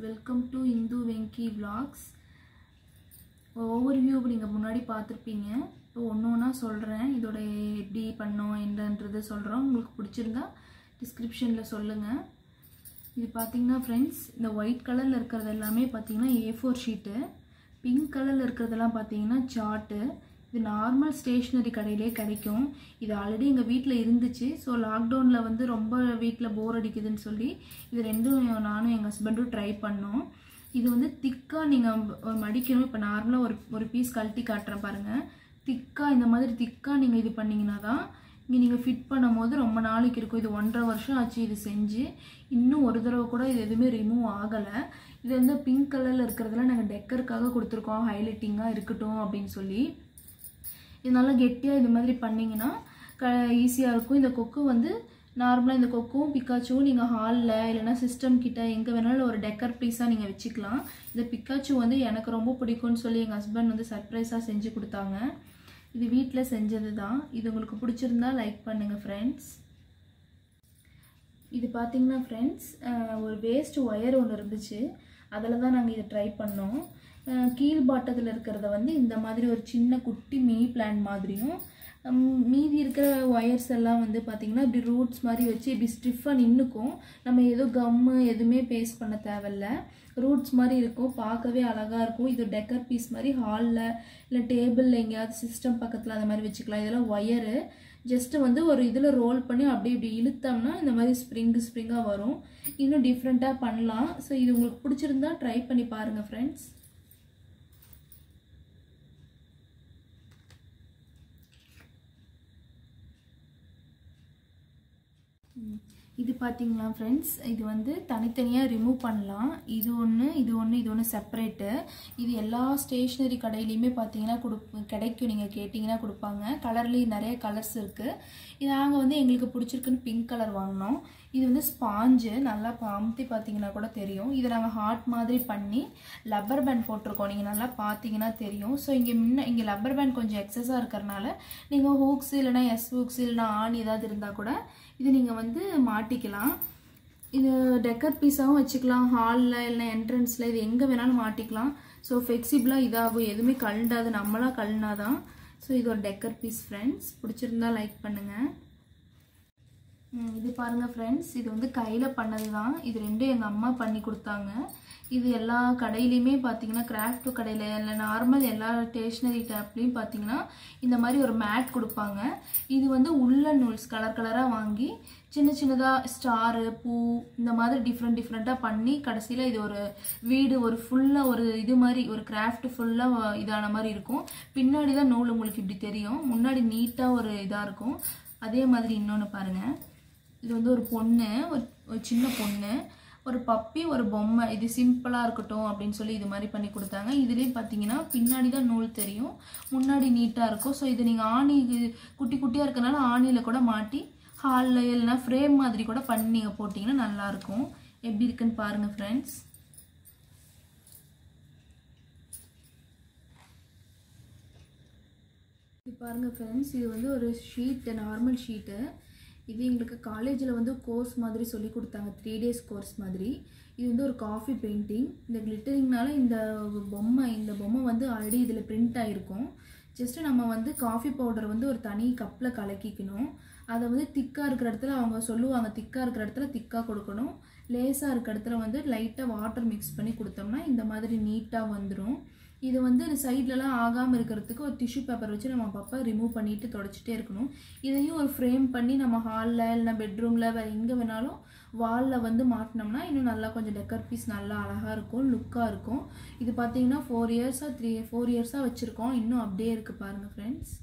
welcome to Indhu Venky vlogs ஒவ்வொரு view நீங்கள் முன்னாடி பார்த்துருப்பீங்க இப்போ ஒன்று ஒன்றா சொல்கிறேன் இதோட எப்படி பண்ணோம் என்னன்றது சொல்கிறோம் உங்களுக்கு பிடிச்சிருந்தா டிஸ்கிரிப்ஷனில் சொல்லுங்கள் இது பார்த்தீங்கன்னா ஃப்ரெண்ட்ஸ் இந்த ஒயிட் கலரில் இருக்கிறது எல்லாமே பார்த்தீங்கன்னா ஏ ஃபோர் ஷீட்டு பிங்க் கலரில் இருக்கிறதெல்லாம் பார்த்தீங்கன்னா சார்ட்டு இது நார்மல் ஸ்டேஷ்னரி கடையிலே கிடைக்கும் இது ஆல்ரெடி எங்கள் வீட்டில் இருந்துச்சு ஸோ லாக்டவுனில் வந்து ரொம்ப வீட்டில் போர் அடிக்குதுன்னு சொல்லி இது ரெண்டும் நானும் எங்கள் ஹஸ்பண்டும் ட்ரை பண்ணோம் இது வந்து திக்காக நீங்கள் மடிக்கணும் இப்போ நார்மலாக ஒரு ஒரு பீஸ் கழட்டி காட்டுறேன் பாருங்கள் திக்காக இந்த மாதிரி திக்காக நீங்கள் இது பண்ணிங்கன்னா தான் இங்கே நீங்கள் ஃபிட் பண்ணும் போது ரொம்ப நாளைக்கு இருக்கும் இது ஒன்றரை வருஷம் ஆச்சு இது செஞ்சு இன்னும் ஒரு தடவை கூட இது எதுவுமே ரிமூவ் ஆகலை இது வந்து பிங்க் கலரில் இருக்கிறதுல நாங்கள் டெக்கருக்காக கொடுத்துருக்கோம் ஹைலைட்டிங்காக இருக்கட்டும் அப்படின்னு சொல்லி இது நல்லா கெட்டியாக இது மாதிரி பண்ணிங்கன்னா க ஈஸியாக இருக்கும் இந்த கொக்கு வந்து நார்மலாக இந்த கொக்கும் பிக்காச்சுவும் நீங்கள் ஹாலில் இல்லைனா சிஸ்டம் கிட்ட எங்கே வேணாலும் ஒரு டெக்கர் பீஸாக நீங்கள் வச்சுக்கலாம் இந்த பிக்காச்சு வந்து எனக்கு ரொம்ப பிடிக்கும்னு சொல்லி எங்கள் ஹஸ்பண்ட் வந்து சர்ப்ரைஸாக செஞ்சு கொடுத்தாங்க இது வீட்டில் செஞ்சது தான் இது உங்களுக்கு பிடிச்சிருந்தா லைக் பண்ணுங்கள் ஃப்ரெண்ட்ஸ் இது பார்த்தீங்கன்னா ஃப்ரெண்ட்ஸ் ஒரு வேஸ்ட் ஒயர் ஒன்று இருந்துச்சு அதில் தான் நாங்கள் இதை ட்ரை பண்ணோம் அஹ் கீழ் பாட்டத்தில் இருக்கிறத வந்து இந்த மாதிரி ஒரு சின்ன குட்டி மினி பிளான் மாதிரியும் ஹம், மீதி இருக்கிற ஒயர்ஸ் எல்லாம் வந்து பார்த்திங்கன்னா இப்படி ரூட்ஸ் மாதிரி வச்சு இப்படி ஸ்டிஃபாக நின்றுக்கும் நம்ம ஏதோ கம்மு எதுவுமே பேஸ்ட் பண்ண தேவையில்ல ரூட்ஸ் மாதிரி இருக்கும் பார்க்கவே அழகாக இருக்கும் இது டெக்கர் பீஸ் மாதிரி ஹாலில் இல்லை டேபிளில் எங்கேயாவது சிஸ்டம் பக்கத்தில் அந்த மாதிரி வச்சுக்கலாம் இதெல்லாம் ஒயரு ஜஸ்ட்டு வந்து ஒரு இதில் ரோல் பண்ணி அப்படியே இப்படி இழுத்தோம்னா இந்த மாதிரி ஸ்ப்ரிங்கு ஸ்ப்ரிங்காக வரும் இன்னும் டிஃப்ரெண்ட்டாக பண்ணலாம் ஸோ இது உங்களுக்கு பிடிச்சிருந்தா ட்ரை பண்ணி பாருங்கள் ஃப்ரெண்ட்ஸ் இது பார்த்தீங்களா ஃப்ரெண்ட்ஸ் இது வந்து தனித்தனியாக ரிமூவ் பண்ணலாம் இது ஒன்று இது ஒன்று இது ஒன்று செப்பரேட்டு இது எல்லா ஸ்டேஷ்னரி கடையிலையுமே பார்த்தீங்கன்னா கொடு கிடைக்கும் நீங்கள் கேட்டிங்கன்னா கொடுப்பாங்க கலர்லேயும் நிறைய கலர்ஸ் இருக்குது இது நாங்கள் வந்து எங்களுக்கு பிடிச்சிருக்குன்னு பிங்க் கலர் வாங்கினோம் இது வந்து ஸ்பாஞ்சு நல்லா அமுத்தி பார்த்தீங்கன்னா கூட தெரியும் இதை நாங்கள் ஹார்ட் மாதிரி பண்ணி லப்பர் பேண்ட் போட்டிருக்கோம் நீங்கள் நல்லா பார்த்தீங்கன்னா தெரியும் ஸோ இங்கே முன்ன இங்கே லப்பர் பேண்ட் கொஞ்சம் எக்ஸஸாக இருக்கிறனால நீங்கள் ஹூக்ஸ் இல்லைனா எஸ் ஹூக்ஸ் இல்லைனா ஆணி ஏதாவது இருந்தால் கூட இது நீங்கள் வந்து மாட்டிக்கலாம் இது டெக்கர் பீஸாகவும் வச்சுக்கலாம் ஹாலில் இல்லைனா என்ட்ரன்ஸில் இது எங்கே வேணாலும் மாட்டிக்கலாம் ஸோ ஃப்ளெக்சிபிளாக இதாகும் எதுவுமே கழுண்டாது நம்மளாக கழுனாதான் ஸோ இது ஒரு டெக்கர் பீஸ் ஃப்ரெண்ட்ஸ் பிடிச்சிருந்தா லைக் பண்ணுங்கள் ம், இது பாருங்க ஃப்ரெண்ட்ஸ் இது வந்து கையில் பண்ணது தான் இது ரெண்டும் எங்கள் அம்மா பண்ணி கொடுத்தாங்க இது எல்லா கடையிலையுமே பார்த்தீங்கன்னா கிராஃப்ட் கடையில் இல்லை நார்மல் எல்லா ஸ்டேஷ்னரி டேப்லேயும் பார்த்தீங்கன்னா இந்த மாதிரி ஒரு மேட் கொடுப்பாங்க இது வந்து உள்ள நூல்ஸ் கலர் கலராக வாங்கி சின்ன சின்னதாக ஸ்டாரு பூ இந்த மாதிரி டிஃப்ரெண்ட் டிஃப்ரெண்ட்டாக பண்ணி கடைசியில் இது ஒரு வீடு ஒரு ஃபுல்லாக ஒரு இது மாதிரி ஒரு கிராஃப்ட் ஃபுல்லாக இதான மாதிரி இருக்கும் பின்னாடி தான் நூல் உங்களுக்கு இப்படி தெரியும் முன்னாடி நீட்டாக ஒரு இதாக இருக்கும் அதே மாதிரி இன்னொன்று பாருங்கள் இது வந்து ஒரு பொண்ணு ஒரு ஒரு சின்ன பொண்ணு ஒரு பப்பி ஒரு பொம்மை இது சிம்பிளாக இருக்கட்டும் அப்படின்னு சொல்லி இது மாதிரி பண்ணி கொடுத்தாங்க இதுலேயும் பார்த்தீங்கன்னா பின்னாடி தான் நூல் தெரியும் முன்னாடி நீட்டாக இருக்கும் ஸோ இது நீங்கள் ஆணி இது குட்டி குட்டியாக இருக்கனால ஆணியில் கூட மாட்டி ஹாலில் இல்லைன்னா ஃப்ரேம் மாதிரி கூட பண்ணி நீங்கள் போட்டிங்கன்னா நல்லாயிருக்கும் எப்படி இருக்குன்னு பாருங்கள் ஃப்ரெண்ட்ஸ் இது பாருங்கள் ஃப்ரெண்ட்ஸ் இது வந்து ஒரு ஷீட்டு நார்மல் ஷீட்டு இது எங்களுக்கு காலேஜில் வந்து கோர்ஸ் மாதிரி சொல்லி கொடுத்தாங்க த்ரீ டேஸ் கோர்ஸ் மாதிரி இது வந்து ஒரு காஃபி பெயிண்டிங் இந்த கிளிட்டரிங்னால இந்த பொம்மை இந்த பொம்மை வந்து ஆல்ரெடி இதில் பிரிண்ட் ஆகிருக்கும் ஜஸ்ட்டு நம்ம வந்து காஃபி பவுடர் வந்து ஒரு தனி கப்பில் கலக்கிக்கணும் அதை வந்து திக்காக இருக்கிற இடத்துல அவங்க சொல்லுவாங்க திக்காக இருக்கிற இடத்துல திக்காக கொடுக்கணும் லேசாக இருக்கிற இடத்துல வந்து லைட்டாக வாட்டர் மிக்ஸ் பண்ணி கொடுத்தோம்னா இந்த மாதிரி நீட்டாக வந்துடும் இது வந்து சைட்லலாம் ஆகாமல் இருக்கிறதுக்கு ஒரு டிஷ்யூ பேப்பர் வச்சு நம்ம அப்பப்போ ரிமூவ் பண்ணிட்டு தொடச்சிட்டே இருக்கணும் இதையும் ஒரு ஃப்ரேம் பண்ணி நம்ம ஹாலில் இல்லைனா பெட்ரூமில் வேறு எங்கே வேணாலும் வாலில் வந்து மாட்டினோம்னா இன்னும் நல்லா கொஞ்சம் டெக்கர் பீஸ் நல்லா அழகாக இருக்கும் லுக்காக இருக்கும் இது பார்த்தீங்கன்னா ஃபோர் இயர்ஸாக த்ரீ ஃபோர் இயர்ஸாக வச்சுருக்கோம் இன்னும் அப்படியே இருக்குது பாருங்கள் ஃப்ரெண்ட்ஸ்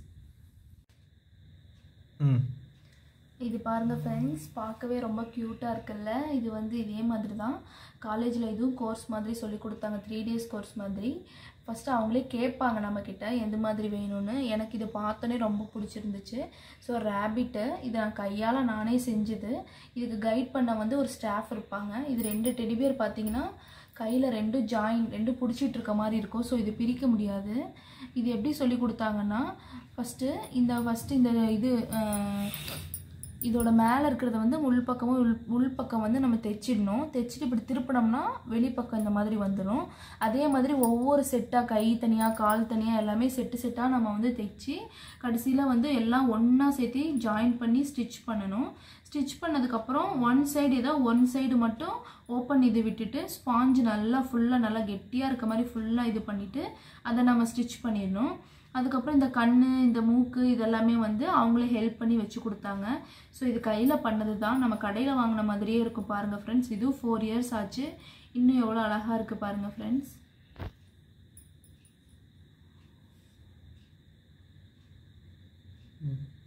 ம் இது பாருங்க ஃப்ரெண்ட்ஸ் பார்க்கவே ரொம்ப க்யூட்டாக இருக்குல்ல இது வந்து இதே மாதிரி தான் காலேஜில் இதுவும் கோர்ஸ் மாதிரி சொல்லி கொடுத்தாங்க த்ரீ டேஸ் கோர்ஸ் மாதிரி ஃபஸ்ட்டு அவங்களே கேட்பாங்க நம்மக்கிட்ட எந்த மாதிரி வேணும்னு எனக்கு இது பார்த்தோன்னே ரொம்ப பிடிச்சிருந்துச்சு ஸோ ரேபிட்டு இது நான் கையால் நானே செஞ்சது இதுக்கு கைட் பண்ண வந்து ஒரு ஸ்டாஃப் இருப்பாங்க இது ரெண்டு டெடிபியர் பார்த்தீங்கன்னா கையில் ரெண்டும் ஜாயின் ரெண்டும் பிடிச்சிட்டு இருக்க மாதிரி இருக்கும் ஸோ இது பிரிக்க முடியாது இது எப்படி சொல்லி கொடுத்தாங்கன்னா ஃபஸ்ட்டு இந்த ஃபஸ்ட்டு இந்த இது அஹ், இதோட மேலே இருக்கிறத வந்து உள் பக்கமும் உள் உள்பக்கம் வந்து நம்ம தைச்சிடணும் தைச்சிட்டு இப்படி திருப்பினோம்னா வெளிப்பக்கம் இந்த மாதிரி வந்துடும் அதே மாதிரி ஒவ்வொரு செட்டாக கை தனியாக கால் தனியாக எல்லாமே செட்டு செட்டாக நம்ம வந்து தைச்சி கடைசியில் வந்து எல்லாம் ஒன்றா சேர்த்து ஜாயின் பண்ணி ஸ்டிச் பண்ணணும் ஸ்டிச் பண்ணதுக்கப்புறம் ஒன் சைடு ஏதோ ஒன் சைடு மட்டும் ஓப்பன் இது விட்டுட்டு ஸ்பாஞ்சு நல்லா ஃபுல்லாக நல்லா கெட்டியாக இருக்க மாதிரி ஃபுல்லாக இது பண்ணிவிட்டு அதை நம்ம ஸ்டிச் பண்ணிடணும் அதுக்கப்புறம் இந்த கண் இந்த மூக்கு இதெல்லாமே வந்து அவங்களே ஹெல்ப் பண்ணி வச்சு கொடுத்தாங்க ஸோ இது கையில் பண்ணது தான் நம்ம கடையில் வாங்கின மாதிரியே இருக்கும் பாருங்கள் ஃப்ரெண்ட்ஸ் இதுவும் ஃபோர் இயர்ஸ் ஆச்சு இன்னும் எவ்வளோ அழகாக இருக்குது பாருங்கள் ஃப்ரெண்ட்ஸ் ம்